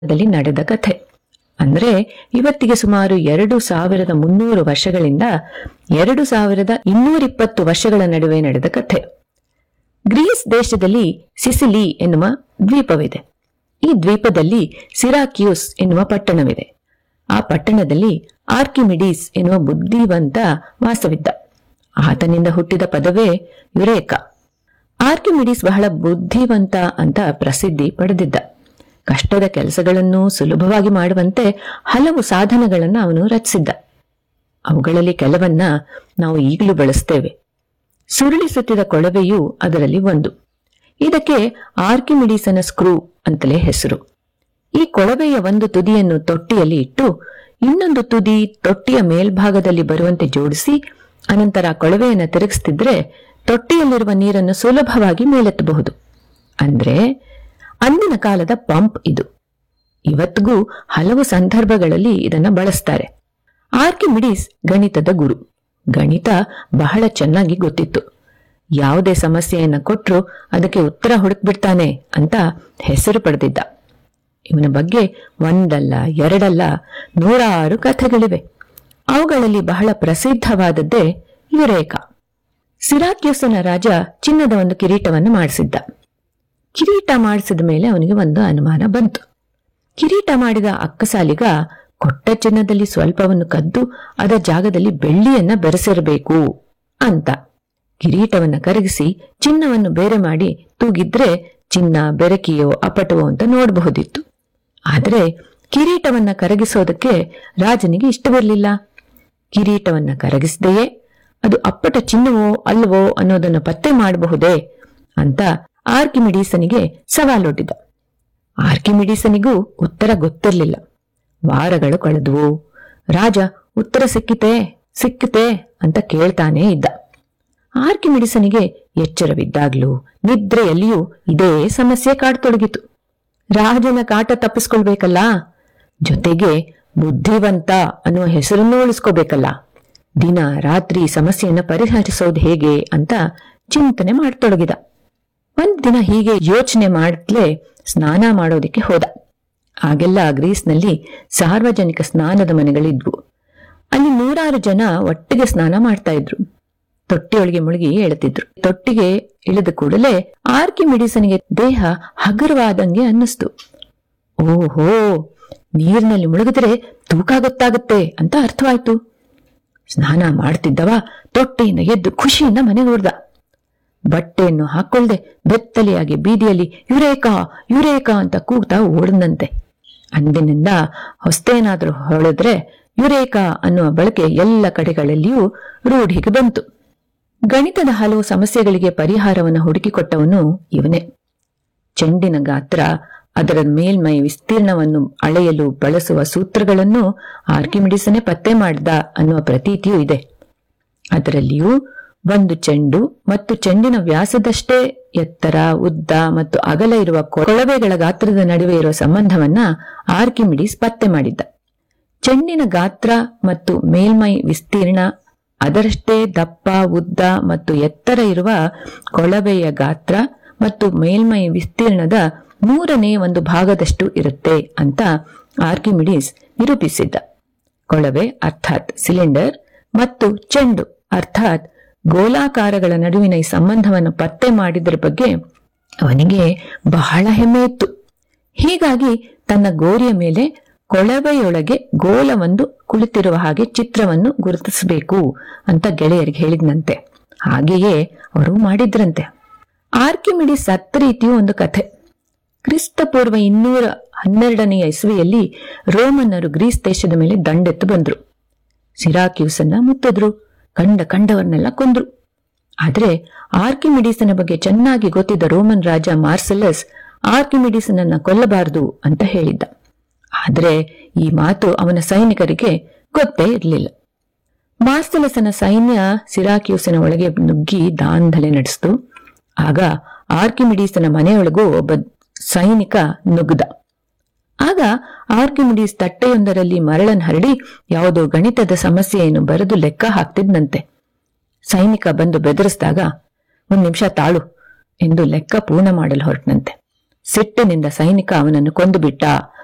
ದಲ್ಲಿ ನಡೆದ ಕಥೆ ಅಂದ್ರೆ ಇವತ್ತಿಗೆ ಸುಮಾರು ಎರಡು ಸಾವಿರದ ಮುನ್ನೂರು ವರ್ಷಗಳಿಂದ ಎರಡು ಸಾವಿರದ ಇನ್ನೂರಿಪ್ಪತ್ತು ವರ್ಷಗಳ ನಡುವೆ ನಡೆದ ಕಥೆ ಗ್ರೀಸ್ ದೇಶದಲ್ಲಿ ಸಿಸಿಲಿ ಎನ್ನುವ ದ್ವೀಪವಿದೆ ಈ ದ್ವೀಪದಲ್ಲಿ ಸಿರಾಕ್ಯೂಸ್ ಎನ್ನುವ ಪಟ್ಟಣವಿದೆ ಆ ಪಟ್ಟಣದಲ್ಲಿ ಆರ್ಕಿಮಿಡೀಸ್ ಎನ್ನುವ ಬುದ್ಧಿವಂತ ವಾಸವಿದ್ದ ಆತನಿಂದ ಹುಟ್ಟಿದ ಪದವೇ ಯುರೇಕ ಆರ್ಕಿಮಿಡೀಸ್ ಬಹಳ ಬುದ್ಧಿವಂತ ಅಂತ ಪ್ರಸಿದ್ಧಿ ಪಡೆದಿದ್ದ ಕಷ್ಟದ ಕೆಲಸಗಳನ್ನು ಸುಲಭವಾಗಿ ಮಾಡುವಂತೆ ಹಲವು ಸಾಧನಗಳನ್ನು ಅವನು ರಚಿಸಿದ್ದ ಅವುಗಳಲ್ಲಿ ಕೆಲವನ್ನ ನಾವು ಈಗಲೂ ಬಳಸ್ತೇವೆ ಸುರುಳಿಸುತ್ತಿದ್ದ ಕೊಳವೆಯು ಅದರಲ್ಲಿ ಒಂದು ಇದಕ್ಕೆ ಆರ್ಕಿಮಿಡೀಸನ ಸ್ಕ್ರೂ ಅಂತಲೇ ಹೆಸರು ಈ ಕೊಳವೆಯ ಒಂದು ತುದಿಯನ್ನು ತೊಟ್ಟಿಯಲ್ಲಿ ಇಟ್ಟು ಇನ್ನೊಂದು ತುದಿ ತೊಟ್ಟಿಯ ಮೇಲ್ಭಾಗದಲ್ಲಿ ಬರುವಂತೆ ಜೋಡಿಸಿ ಅನಂತರ ಕೊಳವೆಯನ್ನು ತಿರುಗಿಸ್ತಿದ್ರೆ ತೊಟ್ಟಿಯಲ್ಲಿರುವ ನೀರನ್ನು ಸುಲಭವಾಗಿ ಮೇಲೆತ್ತಬಹುದು ಅಂದ್ರೆ ಅಂದಿನ ಕಾಲದ ಪಂಪ್ ಇದು ಇವತ್ತಿಗೂ ಹಲವು ಸಂದರ್ಭಗಳಲ್ಲಿ ಇದನ್ನ ಬಳಸ್ತಾರೆ ಆರ್ಕಿಮಿಡೀಸ್ ಗಣಿತದ ಗುರು ಗಣಿತ ಬಹಳ ಚೆನ್ನಾಗಿ ಗೊತ್ತಿತ್ತು ಯಾವುದೇ ಸಮಸ್ಯೆಯನ್ನ ಕೊಟ್ರು ಅದಕ್ಕೆ ಉತ್ತರ ಹುಡುಕ್ಬಿಡ್ತಾನೆ ಅಂತ ಹೆಸರು ಪಡೆದಿದ್ದ ಇವನ ಬಗ್ಗೆ ಒಂದಲ್ಲ ಎರಡಲ್ಲ ನೂರಾರು ಕಥೆಗಳಿವೆ ಅವುಗಳಲ್ಲಿ ಬಹಳ ಪ್ರಸಿದ್ಧವಾದದ್ದೇ ಯುರೇಕ ಸಿರಾಕ್ಯೂಸನ ರಾಜ ಚಿನ್ನದ ಒಂದು ಕಿರೀಟವನ್ನು ಮಾಡಿಸಿದ್ದ ಕಿರೀಟ ಮಾಡಿಸಿದ ಮೇಲೆ ಅವನಿಗೆ ಒಂದು ಅನುಮಾನ ಬಂತು ಕಿರೀಟ ಮಾಡಿದ ಅಕ್ಕಸಾಲಿಗ ಕೊಟ್ಟ ಚಿನ್ನದಲ್ಲಿ ಸ್ವಲ್ಪವನ್ನು ಕದ್ದು ಅದರ ಜಾಗದಲ್ಲಿ ಬೆಳ್ಳಿಯನ್ನ ಬೆರೆಸಿರಬೇಕು ಅಂತ ಕಿರೀಟವನ್ನ ಕರಗಿಸಿ ಚಿನ್ನವನ್ನು ಬೇರೆ ಮಾಡಿ ತೂಗಿದ್ರೆ ಚಿನ್ನ ಬೆರಕಿಯೋ ಅಪಟವೋ ಅಂತ ನೋಡಬಹುದಿತ್ತು ಆದರೆ ಕಿರೀಟವನ್ನ ಕರಗಿಸೋದಕ್ಕೆ ರಾಜನಿಗೆ ಇಷ್ಟವಿರಲಿಲ್ಲ ಕಿರೀಟವನ್ನ ಕರಗಿಸದೆಯೇ ಅದು ಅಪ್ಪಟ ಚಿನ್ನವೋ ಅಲ್ವೋ ಅನ್ನೋದನ್ನ ಪತ್ತೆ ಮಾಡಬಹುದೇ ಅಂತ ಆರ್ಕಿಮಿಡೀಸನಿಗೆ ಸವಾಲೊಡ್ಡಿದ ಆರ್ಕಿಮಿಡೀಸನಿಗೂ ಉತ್ತರ ಗೊತ್ತಿರಲಿಲ್ಲ ವಾರಗಳು ಕಳೆದವು ರಾಜ ಉತ್ತರ ಸಿಕ್ಕಿತೆ ಸಿಕ್ಕಿತೆ ಅಂತ ಕೇಳ್ತಾನೇ ಇದ್ದ ಆರ್ಕಿಮಿಡಿಸನಿಗೆ ಎಚ್ಚರವಿದ್ದಾಗ್ಲೂ ನಿದ್ರೆಯಲ್ಲಿಯೂ ಇದೇ ಸಮಸ್ಯೆ ಕಾಡತೊಡಗಿತು ರಾಜನ ಕಾಟ ತಪ್ಪಿಸ್ಕೊಳ್ಬೇಕಲ್ಲ ಜೊತೆಗೆ ಬುದ್ಧಿವಂತ ಅನ್ನುವ ಹೆಸರನ್ನೂ ಉಳಿಸ್ಕೋಬೇಕಲ್ಲ ದಿನ ರಾತ್ರಿ ಸಮಸ್ಯೆಯನ್ನ ಪರಿಹರಿಸೋದು ಹೇಗೆ ಅಂತ ಚಿಂತನೆ ಮಾಡತೊಡಗಿದ ಒಂದ್ ದಿನ ಹೀಗೆ ಯೋಚನೆ ಮಾಡ್ಲೇ ಸ್ನಾನ ಮಾಡೋದಕ್ಕೆ ಹೋದ ಆಗೆಲ್ಲ ಗ್ರೀಸ್ನಲ್ಲಿ ಸಾರ್ವಜನಿಕ ಸ್ನಾನದ ಮನೆಗಳಿದ್ವು ಅಲ್ಲಿ ನೂರಾರು ಜನ ಒಟ್ಟಿಗೆ ಸ್ನಾನ ಮಾಡ್ತಾ ಇದ್ರು ತೊಟ್ಟಿಯೊಳಗೆ ಮುಳುಗಿ ಏಳುತ್ತಿದ್ರು ತೊಟ್ಟಿಗೆ ಇಳಿದ ಕೂಡಲೇ ಆರ್ಕಿಮಿಡಿಸನಿಗೆ ದೇಹ ಹಗುರವಾದಂಗೆ ಅನ್ನಿಸ್ತು ಓಹೋ ನೀರಿನಲ್ಲಿ ಮುಳುಗಿದ್ರೆ ತೂಕ ಗೊತ್ತಾಗುತ್ತೆ ಅಂತ ಅರ್ಥವಾಯ್ತು ಸ್ನಾನ ಮಾಡ್ತಿದ್ದವ ತೊಟ್ಟಿಯಿಂದ ಎದ್ದು ಖುಷಿಯಿಂದ ಮನೆಗೆ ಹೊಡ್ದ ಬಟ್ಟೆಯನ್ನು ಹಾಕೊಳ್ದೆ ಬೆತ್ತಲೆಯಾಗಿ ಬೀದಿಯಲ್ಲಿ ಯುರೇಕಾ ಯುರೇಕಾ ಅಂತ ಕೂಗ್ತಾ ಓಡದಂತೆ ಅಂದಿನಿಂದ ಹೊಸ್ತೇನಾದ್ರೂ ಹೊಳೆದ್ರೆ ಯುರೇಕಾ ಅನ್ನುವ ಬಳಕೆ ಎಲ್ಲ ಕಡೆಗಳಲ್ಲಿಯೂ ರೂಢಿಗೆ ಬಂತು ಗಣಿತದ ಹಲವು ಸಮಸ್ಯೆಗಳಿಗೆ ಪರಿಹಾರವನ್ನು ಹುಡುಕಿಕೊಟ್ಟವನು ಇವನೇ ಚೆಂಡಿನ ಗಾತ್ರ ಅದರ ಮೇಲ್ಮೈ ವಿಸ್ತೀರ್ಣವನ್ನು ಅಳೆಯಲು ಬಳಸುವ ಸೂತ್ರಗಳನ್ನು ಆರ್ಕಿಮಿಡಿಸನೆ ಪತ್ತೆ ಮಾಡ್ದ ಅನ್ನುವ ಪ್ರತೀತಿಯೂ ಇದೆ ಅದರಲ್ಲಿಯೂ ಒಂದು ಚೆಂಡು ಮತ್ತು ಚೆಂಡಿನ ವ್ಯಾಸದಷ್ಟೇ ಎತ್ತರ ಉದ್ದ ಮತ್ತು ಅಗಲ ಇರುವ ಕೊಳವೆಗಳ ಗಾತ್ರದ ನಡುವೆ ಇರುವ ಸಂಬಂಧವನ್ನ ಆರ್ಕಿಮಿಡಿಸ್ ಪತ್ತೆ ಮಾಡಿದ್ದ ಚೆಂಡಿನ ಗಾತ್ರ ಮತ್ತು ಮೇಲ್ಮೈ ವಿಸ್ತೀರ್ಣ ಅದರಷ್ಟೇ ದಪ್ಪ ಉದ್ದ ಮತ್ತು ಎತ್ತರ ಇರುವ ಕೊಳವೆಯ ಗಾತ್ರ ಮತ್ತು ಮೇಲ್ಮೈ ವಿಸ್ತೀರ್ಣದ ಮೂರನೇ ಒಂದು ಭಾಗದಷ್ಟು ಇರುತ್ತೆ ಅಂತ ಆರ್ಕಿಮಿಡೀಸ್ ನಿರೂಪಿಸಿದ್ದ ಕೊಳವೆ ಅರ್ಥಾತ್ ಸಿಲಿಂಡರ್ ಮತ್ತು ಚೆಂಡು ಅರ್ಥಾತ್ ಗೋಲಾಕಾರಗಳ ನಡುವಿನ ಈ ಸಂಬಂಧವನ್ನು ಪತ್ತೆ ಮಾಡಿದ್ರ ಬಗ್ಗೆ ಅವನಿಗೆ ಬಹಳ ಹೆಮ್ಮೆ ಇತ್ತು ಹೀಗಾಗಿ ತನ್ನ ಗೋರಿಯ ಮೇಲೆ ಕೊಳವೆಯೊಳಗೆ ಗೋಲವೊಂದು ಕುಳಿತಿರುವ ಹಾಗೆ ಚಿತ್ರವನ್ನು ಗುರುತಿಸಬೇಕು ಅಂತ ಗೆಳೆಯರಿಗೆ ಹೇಳಿದ್ನಂತೆ ಹಾಗೆಯೇ ಅವರು ಮಾಡಿದ್ರಂತೆ ಆರ್ಕಿಮಿಡಿಸ್ ಸತ್ತ ರೀತಿಯೂ ಒಂದು ಕಥೆ ಕ್ರಿಸ್ತಪೂರ್ವ ಇನ್ನೂರ ಹನ್ನೆರಡನೆಯ ಇಸ್ವಿಯಲ್ಲಿ ರೋಮನ್ನರು ಗ್ರೀಸ್ ದೇಶದ ಮೇಲೆ ದಂಡೆತ್ತು ಬಂದ್ರು ಸಿರಾಕ್ಯೂಸನ್ನ ಮುತ್ತಿದ್ರು ಕಂಡ ಕಂಡವರನ್ನೆಲ್ಲ ಕೊಂದ್ರು ಆದ್ರೆ ಆರ್ಕಿಮಿಡೀಸನ ಬಗ್ಗೆ ಚೆನ್ನಾಗಿ ಗೊತ್ತಿದ್ದ ರೋಮನ್ ರಾಜ ಮಾರ್ಸೆಲಸ್ ಆರ್ಕಿಮಿಡೀಸನನ್ನ ಕೊಲ್ಲಬಾರದು ಅಂತ ಹೇಳಿದ್ದ ಆದ್ರೆ ಈ ಮಾತು ಅವನ ಸೈನಿಕರಿಗೆ ಗೊತ್ತೇ ಇರಲಿಲ್ಲ ಮಾರ್ಸೆಲಸನ ಸೈನ್ಯ ಸಿರಾಕ್ಯೂಸನ ಒಳಗೆ ನುಗ್ಗಿ ದಾಂಧಲೆ ನಡೆಸಿತು ಆಗ ಆರ್ಕಿಮಿಡೀಸನ ಮನೆಯೊಳಗೂ ಒಬ್ಬ ಸೈನಿಕ ನುಗ್ಗದ ಆಗ ಆರ್ಕಿಮಿಡೀಸ್ ತಟ್ಟೆಯೊಂದರಲ್ಲಿ ಮರಳನ್ ಹರಡಿ ಯಾವುದೋ ಗಣಿತದ ಸಮಸ್ಯೆಯನ್ನು ಬರೆದು ಲೆಕ್ಕ ಹಾಕ್ತಿದ್ನಂತೆ ಸೈನಿಕ ಬಂದು ಬೆದರಿಸಿದಾಗ ಒಂದ್ ನಿಮಿಷ ತಾಳು ಎಂದು ಲೆಕ್ಕ ಪೂರ್ಣ ಮಾಡಲು ಹೊರಟನಂತೆ ಸಿಟ್ಟಿನಿಂದ ಸೈನಿಕ ಅವನನ್ನು ಕೊಂದು ಬಿಟ್ಟ